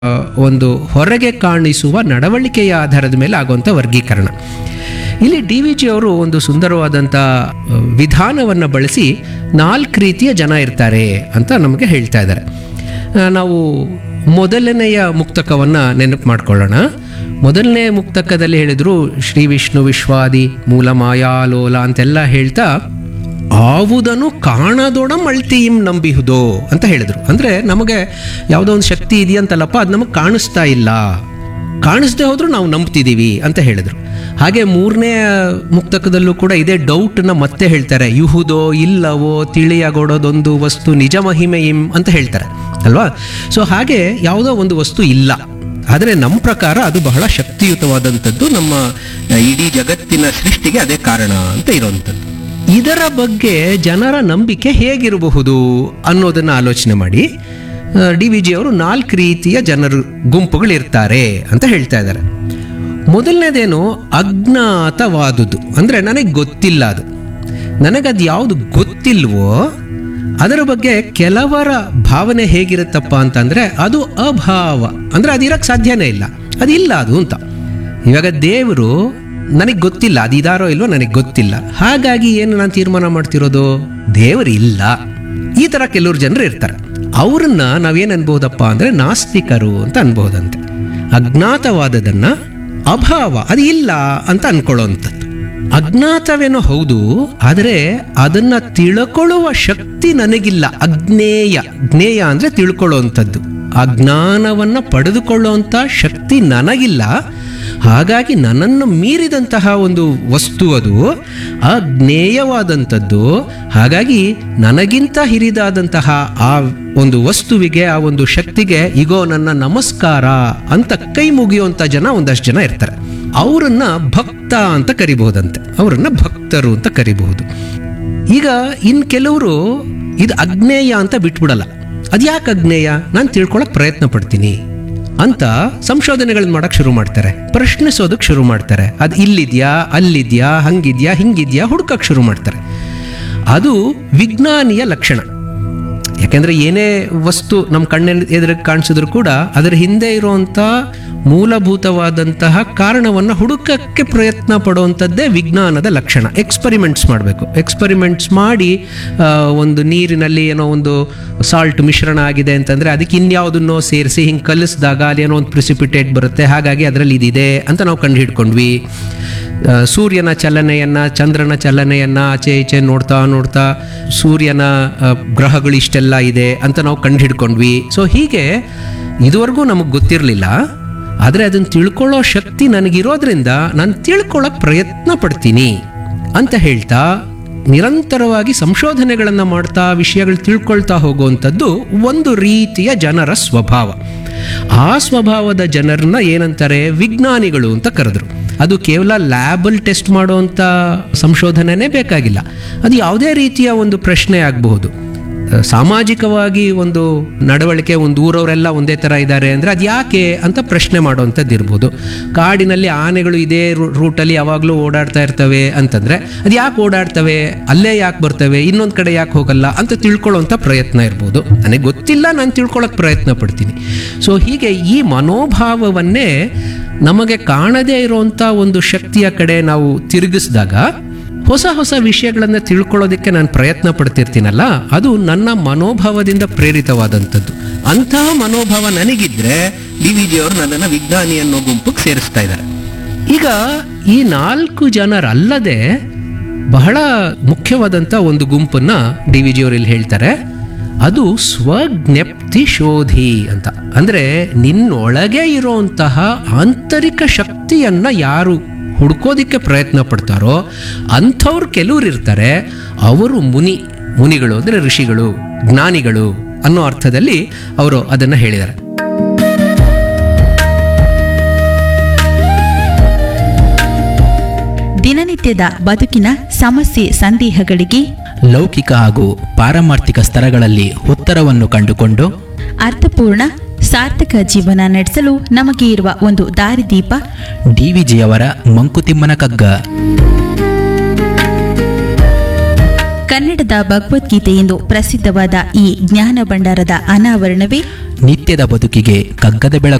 ಆ, ಒಂದು ಹೊರಗೆ ಕಾಣಿಸುವ ನಡವಳಿಕೆಯ ಆಧಾರದ ಮೇಲೆ ಆಗುವಂಥ ವರ್ಗೀಕರಣ ಇಲ್ಲಿ ಡಿ ವಿ ಜಿ ಅವರು ಒಂದು ಸುಂದರವಾದಂಥ ಆ, ವಿಧಾನವನ್ನು ಬಳಸಿ ನಾಲ್ಕು ರೀತಿಯ ಜನ ಇರ್ತಾರೆ ಅಂತ ನಮಗೆ ಹೇಳ್ತಾ ಇದ್ದಾರೆ ಆ, ನಾವು ಮೊದಲನೆಯ ಮುಕ್ತಕವನ್ನು ನೆನಪು ಮಾಡ್ಕೊಳ್ಳೋಣ ಮೊದಲನೇ ಮುಕ್ತಕದಲ್ಲಿ ಹೇಳಿದ್ರು ಶ್ರೀ ವಿಷ್ಣು ವಿಶ್ವಾದಿ ಮೂಲ ಮಾಯಾಲೋಲ ಅಂತೆಲ್ಲ ಹೇಳ್ತಾ ಆವುದನ್ನು ಕಾಣದೊಡಂ ಅಳ್ತಿಯಿಂ ನಂಬಿಹುದೋ ಅಂತ ಹೇಳಿದ್ರು ಅಂದರೆ ನಮಗೆ ಯಾವುದೋ ಒಂದು ಶಕ್ತಿ ಇದೆಯಂತಲ್ಲಪ್ಪ ಅದು ನಮಗೆ ಕಾಣಿಸ್ತಾ ಇಲ್ಲ ಕಾಣಿಸ್ದೇ ಹೋದ್ರೂ ನಾವು ನಂಬ್ತಿದ್ದೀವಿ ಅಂತ ಹೇಳಿದ್ರು ಹಾಗೆ ಮೂರನೇ ಮುಕ್ತಕದಲ್ಲೂ ಕೂಡ ಇದೇ ಡೌಟ್ನ ಮತ್ತೆ ಹೇಳ್ತಾರೆ ಯುಹುದೋ ಇಲ್ಲವೋ ತಿಳಿಯಗೊಡೋದೊಂದು ವಸ್ತು ನಿಜ ಮಹಿಮೆಯಿಂ ಅಂತ ಹೇಳ್ತಾರೆ ಅಲ್ವಾ ಸೊ ಹಾಗೆ ಯಾವುದೋ ಒಂದು ವಸ್ತು ಇಲ್ಲ ಆದರೆ ನಮ್ಮ ಪ್ರಕಾರ ಅದು ಬಹಳ ಶಕ್ತಿಯುತವಾದಂಥದ್ದು ನಮ್ಮ ಇಡೀ ಜಗತ್ತಿನ ಸೃಷ್ಟಿಗೆ ಅದೇ ಕಾರಣ ಅಂತ ಇರುವಂಥದ್ದು ಇದರ ಬಗ್ಗೆ ಜನರ ನಂಬಿಕೆ ಹೇಗಿರಬಹುದು ಅನ್ನೋದನ್ನ ಆಲೋಚನೆ ಮಾಡಿ ಡಿ ವಿ ಜಿ ಅವರು ನಾಲ್ಕು ರೀತಿಯ ಜನರು ಗುಂಪುಗಳಿರ್ತಾರೆ ಅಂತ ಹೇಳ್ತಾ ಇದ್ದಾರೆ ಮೊದಲನೇದೇನು ಅಜ್ಞಾತವಾದುದು ಅಂದರೆ ನನಗೆ ಗೊತ್ತಿಲ್ಲ ಅದು ನನಗದು ಯಾವುದು ಗೊತ್ತಿಲ್ವೋ ಅದರ ಬಗ್ಗೆ ಕೆಲವರ ಭಾವನೆ ಹೇಗಿರುತ್ತಪ್ಪ ಅಂತಂದ್ರೆ ಅದು ಅಭಾವ ಅಂದ್ರೆ ಅದಿರಕ್ಕೆ ಸಾಧ್ಯನೇ ಇಲ್ಲ ಅದಿಲ್ಲ ಅದು ಅಂತ ಇವಾಗ ದೇವರು ನನಗೆ ಗೊತ್ತಿಲ್ಲ ಅದು ಇದಾರೋ ಇಲ್ವೋ ನನಗೆ ಗೊತ್ತಿಲ್ಲ ಹಾಗಾಗಿ ಏನು ನಾನು ತೀರ್ಮಾನ ಮಾಡ್ತಿರೋದು ದೇವರು ಇಲ್ಲ ಈ ಥರ ಕೆಲವರು ಜನರು ಇರ್ತಾರೆ ಅವ್ರನ್ನ ನಾವೇನು ಅನ್ಬೋದಪ್ಪ ಅಂದರೆ ನಾಸ್ತಿಕರು ಅಂತ ಅನ್ಬೋದಂತೆ ಅಜ್ಞಾತವಾದದನ್ನ ಅಭಾವ ಅದು ಇಲ್ಲ ಅಂತ ಅನ್ಕೊಳ್ಳೋವಂಥದ್ದು ಅಜ್ಞಾತವೇನೋ ಹೌದು ಆದರೆ ಅದನ್ನ ತಿಳ್ಕೊಳ್ಳುವ ಶಕ್ತಿ ನನಗಿಲ್ಲ ಅಜ್ಞೇಯ ಜ್ಞೇಯ ಅಂದ್ರೆ ತಿಳ್ಕೊಳ್ಳುವಂಥದ್ದು ಆ ಜ್ಞಾನವನ್ನ ಪಡೆದುಕೊಳ್ಳುವಂಥ ಶಕ್ತಿ ನನಗಿಲ್ಲ ಹಾಗಾಗಿ ನನ್ನನ್ನು ಮೀರಿದಂತಹ ಒಂದು ವಸ್ತು ಅದು ಅಜ್ಞೇಯವಾದಂಥದ್ದು ಹಾಗಾಗಿ ನನಗಿಂತ ಹಿರಿದಾದಂತಹ ಆ ಒಂದು ವಸ್ತುವಿಗೆ ಆ ಒಂದು ಶಕ್ತಿಗೆ ಇಗೋ ನನ್ನ ನಮಸ್ಕಾರ ಅಂತ ಕೈ ಮುಗಿಯುವಂಥ ಜನ ಒಂದಷ್ಟು ಜನ ಇರ್ತಾರೆ ಅವರನ್ನ ಭಕ್ತ ಅಂತ ಕರಿಬಹುದಂತೆ ಅವರನ್ನ ಭಕ್ತರು ಅಂತ ಕರಿಬಹುದು ಈಗ ಇನ್ ಕೆಲವರು ಇದು ಅಜ್ಞೇಯ ಅಂತ ಬಿಟ್ಬಿಡಲ್ಲ ಅದ್ಯಾಕೆ ಅಜ್ಞೇಯ ನಾನು ತಿಳ್ಕೊಳಕ್ ಪ್ರಯತ್ನ ಪಡ್ತೀನಿ ಅಂತ ಸಂಶೋಧನೆಗಳನ್ನ ಮಾಡಕ್ ಶುರು ಮಾಡ್ತಾರೆ ಪ್ರಶ್ನಿಸೋದಕ್ಕೆ ಶುರು ಮಾಡ್ತಾರೆ ಅದು ಇಲ್ಲಿದ್ಯಾ ಅಲ್ಲಿದ್ಯಾ ಹಂಗಿದ್ಯಾ ಹಿಂಗಿದ್ಯಾ ಹುಡ್ಕಕ್ ಶುರು ಮಾಡ್ತಾರೆ ಅದು ವಿಜ್ಞಾನಿಯ ಲಕ್ಷಣ ಯಾಕೆಂದ್ರೆ ಏನೇ ವಸ್ತು ನಮ್ಮ ಕಣ್ಣಿನ ಎದುರಿಗೆ ಕಾಣಿಸಿದ್ರು ಕೂಡ ಅದರ ಹಿಂದೆ ಇರುವಂಥ ಮೂಲಭೂತವಾದಂತಹ ಕಾರಣವನ್ನು ಹುಡುಕಕ್ಕೆ ಪ್ರಯತ್ನ ಪಡುವಂಥದ್ದೇ ವಿಜ್ಞಾನದ ಲಕ್ಷಣ ಎಕ್ಸ್ಪರಿಮೆಂಟ್ಸ್ ಮಾಡಬೇಕು ಎಕ್ಸ್ಪರಿಮೆಂಟ್ಸ್ ಮಾಡಿ ಆ, ಒಂದು ನೀರಿನಲ್ಲಿ ಏನೋ ಒಂದು ಸಾಲ್ಟ್ ಮಿಶ್ರಣ ಆಗಿದೆ ಅಂತಂದರೆ ಅದಕ್ಕೆ ಇನ್ಯಾವುದನ್ನೋ ಸೇರಿಸಿ ಹಿಂಗೆ ಕಲಿಸಿದಾಗ ಅಲ್ಲಿ ಏನೋ ಒಂದು ಪ್ರಿಸಿಪಿಟೇಟ್ ಬರುತ್ತೆ ಹಾಗಾಗಿ ಅದರಲ್ಲಿ ಇದಿದೆ ಅಂತ ನಾವು ಕಂಡು ಹಿಡ್ಕೊಂಡ್ವಿ ಆ, ಸೂರ್ಯನ ಚಲನೆಯನ್ನ ಚಂದ್ರನ ಚಲನೆಯನ್ನ ಆಚೆ ಈಚೆ ನೋಡ್ತಾ ನೋಡ್ತಾ ಸೂರ್ಯನ ಆ, ಗ್ರಹಗಳು ಇಷ್ಟೆಲ್ಲ ಇದೆ ಅಂತ ನಾವು ಕಂಡು ಹಿಡ್ಕೊಂಡ್ವಿ ಸೊ ಹೀಗೆ ಇದುವರೆಗೂ ನಮಗೆ ಗೊತ್ತಿರಲಿಲ್ಲ ಆದರೆ ಅದನ್ನು ತಿಳ್ಕೊಳ್ಳೋ ಶಕ್ತಿ ನನಗಿರೋದ್ರಿಂದ ನಾನು ತಿಳ್ಕೊಳ್ಳೋಕೆ ಪ್ರಯತ್ನ ಪಡ್ತೀನಿ ಅಂತ ಹೇಳ್ತಾ ನಿರಂತರವಾಗಿ ಸಂಶೋಧನೆಗಳನ್ನು ಮಾಡ್ತಾ ವಿಷಯಗಳು ತಿಳ್ಕೊಳ್ತಾ ಹೋಗುವಂಥದ್ದು ಒಂದು ರೀತಿಯ ಜನರ ಸ್ವಭಾವ ಆ ಸ್ವಭಾವದ ಜನರನ್ನ ಏನಂತಾರೆ ವಿಜ್ಞಾನಿಗಳು ಅಂತ ಕರೆದ್ರು ಅದು ಕೇವಲ ಲ್ಯಾಬಲ್ ಟೆಸ್ಟ್ ಮಾಡುವಂಥ ಸಂಶೋಧನೆನೇ ಬೇಕಾಗಿಲ್ಲ ಅದು ಯಾವುದೇ ರೀತಿಯ ಒಂದು ಪ್ರಶ್ನೆ ಆಗಬಹುದು ಸಾಮಾಜಿಕವಾಗಿ ಒಂದು ನಡವಳಿಕೆ ಒಂದು ಊರವರೆಲ್ಲ ಒಂದೇ ಥರ ಇದ್ದಾರೆ ಅಂದರೆ ಅದು ಯಾಕೆ ಅಂತ ಪ್ರಶ್ನೆ ಮಾಡುವಂಥದ್ದು ಇರ್ಬೋದು ಕಾಡಿನಲ್ಲಿ ಆನೆಗಳು ಇದೇ ರೂ- ರೂಟಲ್ಲಿ ಯಾವಾಗಲೂ ಓಡಾಡ್ತಾ ಇರ್ತವೆ ಅಂತಂದರೆ ಅದು ಯಾಕೆ ಓಡಾಡ್ತವೆ ಅಲ್ಲೇ ಯಾಕೆ ಬರ್ತವೆ ಇನ್ನೊಂದು ಕಡೆ ಯಾಕೆ ಹೋಗಲ್ಲ ಅಂತ ತಿಳ್ಕೊಳ್ಳೋಂಥ ಪ್ರಯತ್ನ ಇರ್ಬೋದು ನನಗೆ ಗೊತ್ತಿಲ್ಲ ನಾನು ತಿಳ್ಕೊಳ್ಳೋಕೆ ಪ್ರಯತ್ನ ಪಡ್ತೀನಿ ಸೊ ಹೀಗೆ ಈ ಮನೋಭಾವವನ್ನೇ ನಮಗೆ ಕಾಣದೇ ಇರುವಂಥ ಒಂದು ಶಕ್ತಿಯ ಕಡೆ ನಾವು ತಿರುಗಿಸಿದಾಗ ಹೊಸ ಹೊಸ ವಿಷಯಗಳನ್ನು ತಿಳ್ಕೊಳ್ಳೋದಕ್ಕೆ ನಾನು ಪ್ರಯತ್ನ ಪಡ್ತಿರ್ತೀನಲ್ಲ ಅದು ನನ್ನ ಮನೋಭಾವದಿಂದ ಪ್ರೇರಿತವಾದಂಥದ್ದು ಅಂತಹ ಮನೋಭಾವ ನನಗಿದ್ರೆ ಡಿ ವಿ ಜಿ ಅವರು ನನ್ನನ್ನು ವಿಜ್ಞಾನಿ ಅನ್ನೋ ಗುಂಪಿಗೆ ಸೇರಿಸ್ತಾ ಇದ್ದಾರೆ ಈಗ ಈ ನಾಲ್ಕು ಜನರಲ್ಲದೆ ಬಹಳ ಮುಖ್ಯವಾದಂಥ ಒಂದು ಗುಂಪನ್ನ ಡಿ ವಿ ಜಿ ಅವರು ಇಲ್ಲಿ ಹೇಳ್ತಾರೆ ಅದು ಸ್ವಜ್ಞಪ್ತಿ ಶೋಧಿ ಅಂತ ಅಂದ್ರೆ ನಿನ್ನೊಳಗೆ ಇರುವಂತಹ ಆಂತರಿಕ ಶಕ್ತಿಯನ್ನ ಯಾರು ಹುಡ್ಕೋದಿಕ್ಕೆ ಪ್ರಯತ್ನ ಪಡ್ತಾರೋ ಅಂಥವ್ರು ಕೆಲವ್ರು ಇರ್ತಾರೆ ಅವರು ಮುನಿ ಮುನಿಗಳು ಅಂದರೆ ಋಷಿಗಳು ಜ್ಞಾನಿಗಳು ಅನ್ನೋ ಅರ್ಥದಲ್ಲಿ ಅವರು ಅದನ್ನು ಹೇಳಿದ್ದಾರೆ ದಿನನಿತ್ಯದ ಬದುಕಿನ ಸಮಸ್ಯೆ ಸಂದೇಹಗಳಿಗೆ ಲೌಕಿಕ ಹಾಗೂ ಪಾರಮಾರ್ಥಿಕ ಸ್ತರಗಳಲ್ಲಿ ಉತ್ತರವನ್ನು ಕಂಡುಕೊಂಡು ಅರ್ಥಪೂರ್ಣ ಸಾರ್ಥಕ ಜೀವನ ನಡೆಸಲು ನಮಗೆ ಇರುವ ಒಂದು ದಾರಿದೀಪ ಡಿವಿಜಿಯವರ ಮಂಕುತಿಮ್ಮನ ಕಗ್ಗ ಕನ್ನಡದ ಭಗವದ್ಗೀತೆ ಎಂದು ಪ್ರಸಿದ್ಧವಾದ ಈ ಜ್ಞಾನ ಭಂಡಾರದ ಅನಾವರಣವೇ ನಿತ್ಯದ ಬದುಕಿಗೆ ಕಗ್ಗದ ಬೆಳಕು